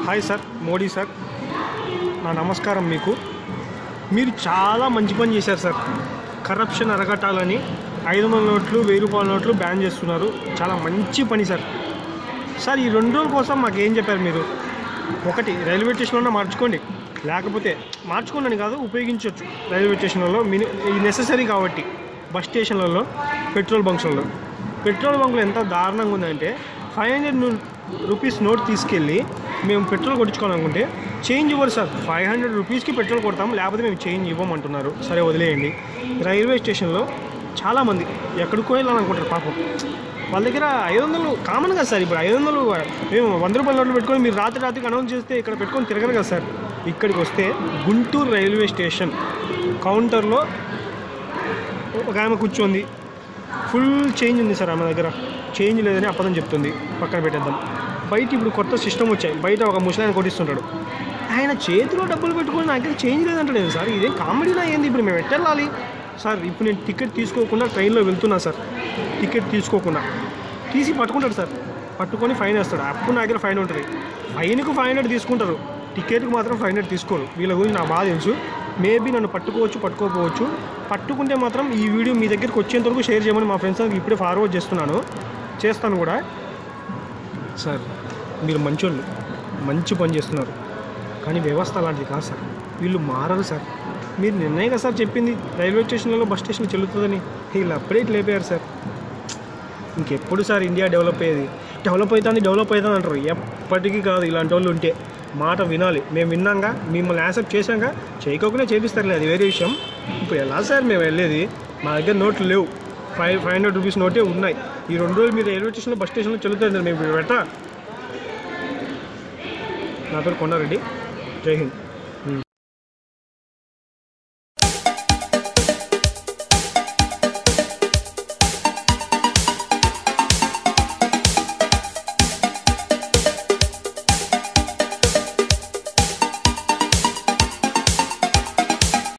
hi sir Modi sir నా నమస్కారం మీకు మీరు చాలా మంచి పని చేశారు సార్ కరప్షన్ అరగటాలని ఐదు వందల నోట్లు వెయ్యి రూపాయల నోట్లు బ్యాన్ చేస్తున్నారు చాలా మంచి పని సార్ సార్ ఈ రెండు రోజుల కోసం మాకు ఏం చెప్పారు మీరు ఒకటి రైల్వే స్టేషన్లో మార్చుకోండి లేకపోతే మార్చుకోండి అని కాదు ఉపయోగించవచ్చు రైల్వే స్టేషన్లలో మిని ఇది నెససరీ కాబట్టి బస్ స్టేషన్లలో పెట్రోల్ బంక్స్లలో పెట్రోల్ బంకులు ఎంత దారుణంగా ఉందంటే ఫైవ్ హండ్రెడ్ రూపీస్ నోట్ తీసుకెళ్ళి మేము పెట్రోల్ కొట్టించుకోవాలనుకుంటే చేంజ్ ఇవ్వరు సార్ ఫైవ్ హండ్రెడ్ రూపీస్కి పెట్రోల్ కొడతాం లేకపోతే మేము చేంజ్ ఇవ్వమంటున్నారు సరే వదిలేయండి రైల్వే స్టేషన్లో చాలామంది ఎక్కడికో వెళ్ళాలనుకుంటారు పాపం వాళ్ళ దగ్గర ఐదు వందలు కామన్ కదా సార్ ఇప్పుడు ఐదు వందలు మేము వంద రూపాయల నోట్లు పెట్టుకొని మీరు రాత్రి రాత్రికి అనౌన్స్ చేస్తే ఇక్కడ పెట్టుకొని తిరగరు కదా సార్ ఇక్కడికి వస్తే గుంటూరు రైల్వే స్టేషన్ కౌంటర్లో ఒక ఆమె కూర్చోంది ఫుల్ చేంజ్ ఉంది సార్ ఆమె దగ్గర చేంజ్ లేదని అబద్ధం చెప్తుంది పక్కన పెట్టేద్దాం బయట ఇప్పుడు కొత్త సిస్టమ్ వచ్చాయి బయట ఒక ముసలాయన కొట్టిస్తుంటాడు ఆయన చేతిలో డబ్బులు పెట్టుకొని నా దగ్గర చేంజ్ లేదంటాడు సార్ ఇదేం కామెడీనా ఏంది ఇప్పుడు మేము ఎట్టెళ్ళాలి సార్ ఇప్పుడు నేను టికెట్ తీసుకోకుండా ట్రైన్లో వెళ్తున్నా సార్ టికెట్ తీసుకోకుండా తీసి పట్టుకుంటాడు సార్ పట్టుకొని ఫైన్ వేస్తాడు అప్పుడు నా దగ్గర ఫైన్ ఉంటుంది ఫైన్కు ఫైవ్ హండ్రెడ్ తీసుకుంటారు టికెట్కి మాత్రం ఫైవ్ హండ్రెడ్ తీసుకోరు వీళ్ళ గురించి నాకు బాగా తెలుసు మేబీ నన్ను పట్టుకోవచ్చు పట్టుకోకపోవచ్చు పట్టుకుంటే మాత్రం ఈ వీడియో మీ దగ్గరికి వచ్చేంత వరకు షేర్ చేయమని మా ఫ్రెండ్స్ ఇప్పుడే ఫార్వర్డ్ చేస్తున్నాను చేస్తాను కూడా సార్ మీరు మంచోళ్ళు మంచి పని చేస్తున్నారు కానీ వ్యవస్థ అలాంటిది కాదు సార్ వీళ్ళు మారరు సార్ మీరు నిన్నే కదా సార్ చెప్పింది రైల్వే స్టేషన్లలో బస్ స్టేషన్ చెల్లుతుందని వీళ్ళు అప్పుడే ఇట్లా అయిపోయారు సార్ ఇంకెప్పుడు సార్ ఇండియా డెవలప్ అయ్యేది డెవలప్ అవుతుంది డెవలప్ అవుతుంది అంటారు ఎప్పటికీ కాదు ఇలాంటి వాళ్ళు ఉంటే మాట వినాలి మేము విన్నాక మిమ్మల్ని యాక్సెప్ట్ చేశాక చేయకోకుండా చేపిస్తారులే అది వేరే విషయం ఇప్పుడు ఎలా సార్ మేము వెళ్ళేది మా దగ్గర నోట్లు లేవు ఫైవ్ ఫైవ్ హండ్రెడ్ రూపీస్ నోటే ఉన్నాయి ఈ రెండు రోజులు మీరు రైల్వే స్టేషన్లో బస్ స్టేషన్లో చెల్లుతుంది మేము ఇప్పుడు పెట్టా నా పేరు కొండారెడ్డి జై హింద్